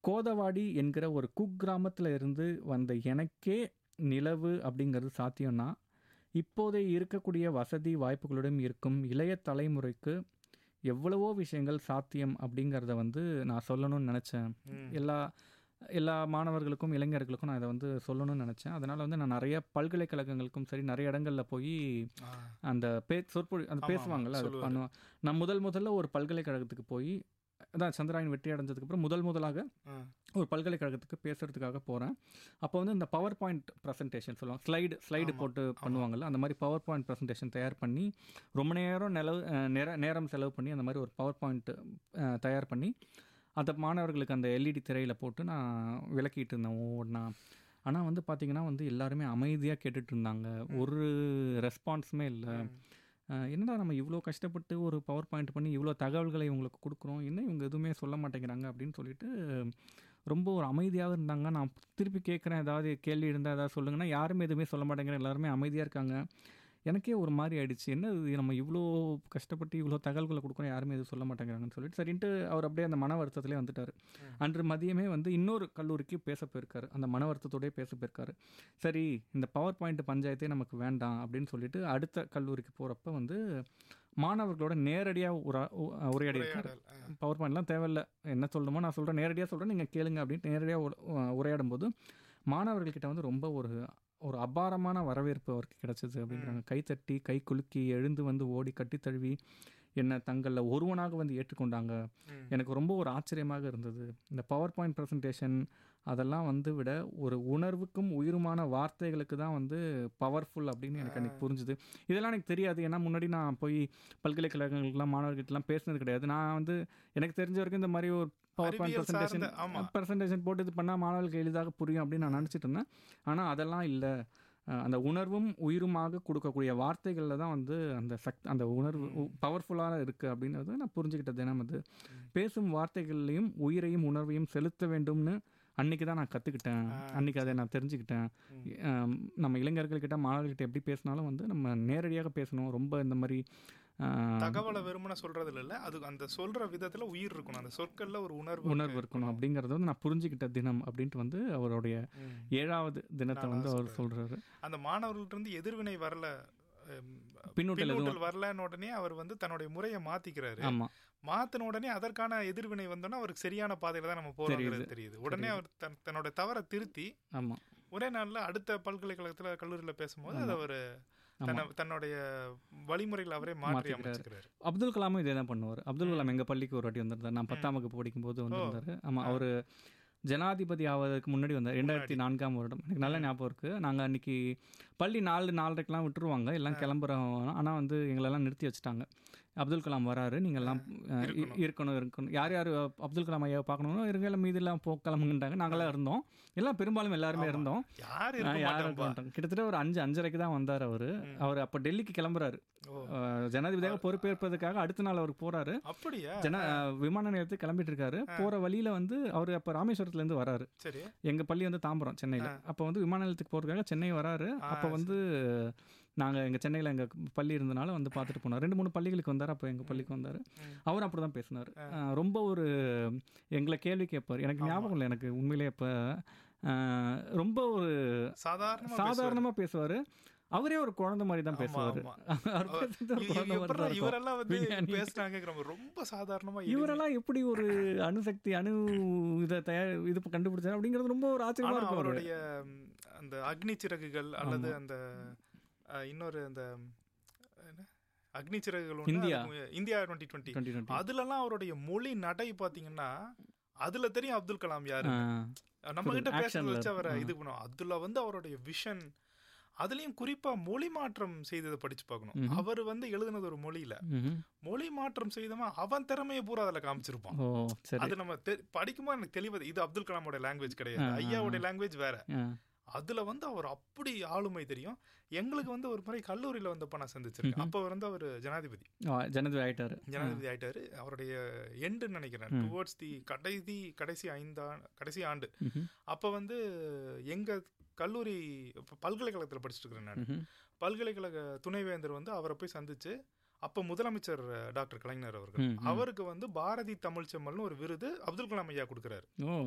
கோதவாடி என்கிற ஒரு குக்கிராமத்தில் இருந்து வந்த எனக்கே நிலவு அப்படிங்கிறது சாத்தியம்னா இப்போதைய இருக்கக்கூடிய வசதி வாய்ப்புகளுடன் இருக்கும் இளைய தலைமுறைக்கு எவ்வளவோ விஷயங்கள் சாத்தியம் அப்படிங்கிறத வந்து நான் சொல்லணும்னு நினச்சேன் எல்லா எல்லா மாணவர்களுக்கும் இளைஞர்களுக்கும் நான் இதை வந்து சொல்லணும்னு நினச்சேன் அதனால் வந்து நான் நிறைய பல்கலைக்கழகங்களுக்கும் சரி நிறைய இடங்களில் போய் ஆ. அந்த பே சொற்பொழி அந்த பேசுவாங்கல்ல அது பண்ணுவேன் நான் முதல் முதல்ல ஒரு பல்கலைக்கழகத்துக்கு போய் அதான் சந்திராயன் வெற்றி அடைஞ்சதுக்கப்புறம் முதல் முதலாக ஆ. ஒரு பல்கலைக்கழகத்துக்கு பேசுறதுக்காக போகிறேன் அப்போ வந்து இந்த பவர் பாயிண்ட் ப்ரெசன்டேஷன் சொல்லுவாங்க ஸ்லைடு ஸ்லைடு போட்டு பண்ணுவாங்கல்ல அந்த மாதிரி பவர் பாயிண்ட் ப்ரெசன்டேஷன் தயார் பண்ணி ரொம்ப நேரம் நிலவு அஹ், நேர நேரம் செலவு பண்ணி அந்த மாதிரி ஒரு பவர் பாயிண்ட் தயார் பண்ணி அந்த மாணவர்களுக்கு அந்த எல்இடி திரையில் போட்டு நான் விளக்கிட்டு இருந்தேன் ஒவ்வொன்றா ஆனால் வந்து பார்த்தீங்கன்னா வந்து எல்லாருமே அமைதியாக கேட்டுட்டு இருந்தாங்க ஒரு ரெஸ்பான்ஸுமே இல்லை அஹ் என்னடா நம்ம இவ்வளோ கஷ்டப்பட்டு ஒரு பவர் பாயிண்ட் பண்ணி இவ்வளோ தகவல்களை இவங்களுக்கு கொடுக்குறோம் என்ன இவங்க எதுவுமே சொல்ல மாட்டேங்கிறாங்க அப்படின்னு சொல்லிட்டு ரொம்ப ஒரு அமைதியாக இருந்தாங்க நான் திருப்பி கேட்குறேன் ஏதாவது கேள்வி இருந்தால் ஏதாவது சொல்லுங்கன்னா யாருமே எதுவுமே சொல்ல மாட்டேங்கிறேன் எல்லாருமே அமைதியாக இருக்காங்க எனக்கே ஒரு மாதிரி ஆயிடுச்சு என்ன இது நம்ம இவ்வளோ கஷ்டப்பட்டு இவ்வளோ தகவல்களை கொடுக்குறோம் யாருமே எதுவும் சொல்ல மாட்டேங்கிறாங்கன்னு சொல்லிட்டு சரின்ட்டு அவர் அப்படியே அந்த மன வருத்தத்திலே வந்துட்டார் அன்று மதியமே வந்து இன்னொரு கல்லூரிக்கு பேச போயிருக்காரு அந்த மன வருத்தத்தோடயே பேச போயிருக்காரு சரி இந்த பவர் பாயிண்ட் பஞ்சாயத்தே நமக்கு வேண்டாம் அப்படின்னு சொல்லிட்டு அடுத்த கல்லூரிக்கு போகிறப்ப வந்து மாணவர்களோட நேரடியாக உரா உ- உரையாடி இருக்காரு பவர் பாயிண்ட்லாம் தேவையில்ல என்ன சொல்லணுமோ நான் சொல்கிறேன் நேரடியாக சொல்கிறேன் நீங்கள் கேளுங்க அப்படின்ட்டு நேரடியாக உரையாடும் போது மாணவர்கள்கிட்ட வந்து ரொம்ப ஒரு ஒரு அபாரமான வரவேற்பு அவருக்கு கிடைச்சது அப்படிங்கிறாங்க கைத்தட்டி கை குலுக்கி எழுந்து வந்து ஓடி கட்டி தழுவி என்னை தங்களில் ஒருவனாக வந்து ஏற்றுக்கொண்டாங்க எனக்கு ரொம்ப ஒரு ஆச்சரியமாக இருந்தது இந்த பவர் பாயிண்ட் ப்ரெசன்டேஷன் அதெல்லாம் வந்து விட ஒரு உணர்வுக்கும் உயிருமான வார்த்தைகளுக்கு தான் வந்து பவர்ஃபுல் அப்படின்னு எனக்கு அன்றைக்கி புரிஞ்சுது இதெல்லாம் எனக்கு தெரியாது ஏன்னா முன்னாடி நான் போய் பல்கலைக்கழகங்களுக்கெல்லாம் மாணவர்கிட்டலாம் பேசினது கிடையாது நான் வந்து எனக்கு தெரிஞ்ச வரைக்கும் இந்த மாதிரி ஒரு பவர் பாயிண்ட் அறிவியல் ப்ரெசன்டேஷன் சார்ந்த- ஆமா. ப்ரெசன்டேஷன் போட்டு இது பண்ணால் மாணவர்களுக்கு எளிதாக புரியும் அப்படின்னு நான் நினச்சிட்டு இருந்தேன் ஆனால் அதெல்லாம் இல்லை அஹ் அந்த உணர்வும் உயிருமாக கொடுக்கக்கூடிய வார்த்தைகளில் தான் வந்து அந்த சக் அந்த உணர்வு பவர்ஃபுல்லாக இருக்குது அப்படின்றது நான் புரிஞ்சுக்கிட்ட தினம் அது பேசும் வார்த்தைகள்லையும் உயிரையும் உணர்வையும் செலுத்த வேண்டும்னு அன்னைக்கு தான் நான் கற்றுக்கிட்டேன் அன்னைக்கு அதை நான் தெரிஞ்சுக்கிட்டேன் அஹ் நம்ம இளைஞர்கள்கிட்ட மாணவர்கள்கிட்ட எப்படி பேசினாலும் வந்து நம்ம நேரடியாக பேசணும் ரொம்ப இந்த மாதிரி அஹ், தகவலை வெறுமனே சொல்றது இல்ல அது அந்த சொல்ற விதத்துல உயிர் இருக்கணும் அந்த சொற்கள்ல ஒரு உணர்வு உணர்வு இருக்கணும் அப்படிங்கறத வந்து நான் புரிஞ்சுக்கிட்ட தினம் அப்படின்ட்டு வந்து அவருடைய ஏழாவது தினத்தை வந்து அவர் சொல்றாரு அந்த மாணவர்கள்ட்ட இருந்து எதிர்வினை வரல ஹம், பின்னூட்டல் எதுவும் பின்னூட்டல் வரலன்னு உடனே அவர் வந்து தன்னுடைய முறையை மாத்திக்கிறாரு ஆமா மாத்தின உடனே அதற்கான எதிர்வினை வந்தோன்னா அவருக்கு சரியான பாதையில தான் நம்ம போறோங்கிறது தெரியுது உடனே அவர் தன் தன்னோட தவறை திருத்தி ஆமா ஒரே நாள்ல அடுத்த பல்கலைக்கழகத்துல கல்லூரியில பேசும்போது அது அவர் தன்னை தன்னுடைய வழிமுறைகளை அவரே மாற்றி அமைச்சுக்கிறாரு அப்துல் கலாமும் இதே தான் பண்ணுவார் அப்துல் கலாம் எங்க பள்ளிக்கு ஒரு வாட்டி வந்திருந்தார் நான் பத்தாம் வகுப்பு படிக்கும்போது வந்திருந்தாரு ஆமா அவரு ஜனாதிபதி ஆவதற்கு முன்னாடி வந்தார் ரெண்டாயிரத்தி நான்காம் வருடம் எனக்கு நல்ல ஞாபகம் இருக்கு நாங்க அன்னைக்கு பள்ளி நாலு நாலரைக்கெல்லாம் விட்டுருவாங்க எல்லாம் கிளம்புறோம் ஆனா வந்து எங்களெல்லாம் நிறுத்தி வச்சுட்டாங்க அப்துல் கலாம் வராரு நீங்க எல்லாம் அஹ், இ- இருக்கணும் இருக்கணும் யார் யார் அப்துல் கலாம் ஐயா பார்க்கணும் இருங்க எல்லாம் மீதி எல்லாம் போ கிளம்புங்கன்றாங்க நாங்களாம் இருந்தோம் எல்லாம் பெரும்பாலும் எல்லாருமே இருந்தோம் யார் ஆ, இருக்க யாரும் மாட்டாங்க இருக்க மாட்டாங்க. கிட்டத்தட்ட ஒரு அஞ்சு அஞ்சரைக்கு தான் வந்தார் அவர் அவர் அப்போ டெல்லிக்கு கிளம்புறாரு அஹ், ஜனாதிபதியாக பொறுப்பேற்பதற்காக அடுத்த நாள் அவர் போறாரு அப்படியா ஜன விமான நிலையத்துக்கு கிளம்பிட்டு இருக்காரு போற வழியில வந்து அவர் அப்ப ராமேஸ்வரத்துல இருந்து வராரு சரி எங்க பள்ளி வந்து தாம்பரம் சென்னையில அப்ப வந்து விமான நிலையத்துக்கு போறதுக்காக சென்னை வராரு அப்ப வந்து நாங்க எங்க சென்னையில எங்க பள்ளி இருந்தனால வந்து பார்த்துட்டு போனோம் ரெண்டு மூணு பள்ளிகளுக்கு வந்தாரு அப்ப எங்க பள்ளிக்கு வந்தாரு அவர் அப்படிதான் பேசினாரு அஹ், ரொம்ப ஒரு எங்களை கேள்வி கேட்பார் எனக்கு ஞாபகம் இல்லை எனக்கு உண்மையிலேயே இப்ப அஹ், ரொம்ப ஒரு சாதாரணமா சாதாரணமா பேசுவாரு அவரே ஒரு குழந்தை மாதிரி தான் பேசுவாரு ஆமா. அவர் பேசுறது ஒரு இ- குழந்தை மாதிரி எப்படிடா தான் இருக்கும். இவரெல்லாம் வந்து விஞ்ஞானி. பேசுனாங்க ரொம்ப சாதாரணமா இரு- இவரெல்லாம் எப்படி ஒரு அணுசக்தி அணு இதை தயார் இது கண்டுபிடிச்சாரு அப்படிங்கிறது ரொம்ப ஒரு ஆச்சரியமா ஆனா இருக்கும் அவரு. அவருடைய ம், அந்த அக்னி சிறகுகள் அல்லது அந்த அஹ், இன்னொரு அந்த என்ன? அக்னி சிறகுகள் ஒண்ணு, இந்தியா. அதுக்கு இந்தியா டுவெண்ட்டி டுவெண்ட்டி 2020. அதுலலாம் அவருடைய மொழி நடை பாத்தீங்கன்னா அதுல தெரியும் அப்துல் கலாம் யாரு ஆ, நம்ம கிட்ட பேசுறத actionல வச்சு அவரை இது பண்ணுவோம் அதுல வந்து அவருடைய விஷன் அதுலயும் குறிப்பா மொழி மாற்றம் செய்ததை படிச்சு பார்க்கணும் அவர் வந்து எழுதுனது ஒரு மொழியில ம்ஹும். மொழி மாற்றம் செய்தவன் அவன் திறமையை பூரா அதுல காமிச்சிருப்பான் ஓ சரி அது நம்ம தெ- படிக்கும்போது எனக்கு தெளிவது இது அப்துல் கலாமோட லாங்குவேஜ் கிடையாது ஐயாவோட லாங்குவேஜ் வேற ஆ, அதுல வந்து அவர் அப்படி ஆளுமை தெரியும் எங்களுக்கு வந்து ஒரு முறை கல்லூரியில வந்தப்ப நான் சந்திச்சிருக்கேன் அப்ப வந்து அவர் ஜனாதிபதி ஆ, ஜனாதிபதி ஆயிட்டாரு ஜனாதிபதி ஆயிட்டாரு அவருடைய எண்டுன்னு நினைக்கிறேன் டுவோர்ட்ஸ் தி கடைசி கடைசி ஐந்தா கடைசி ஆண்டு அப்ப வந்து எங்க கல்லூரி இப்ப பல்கலைக்கழகத்துல படிச்சுட்டு இருக்கிறேன் நான் பல்கலைக்கழக துணைவேந்தர் வந்து அவரை போய் சந்திச்சு அப்ப முதலமைச்சர் டாக்டர் கலைஞர் அவர்கள் அவருக்கு வந்து பாரதி தமிழ் செம்மல்னு ஒரு விருது அப்துல் கலாம் ஐயா கொடுக்குறாரு ஓ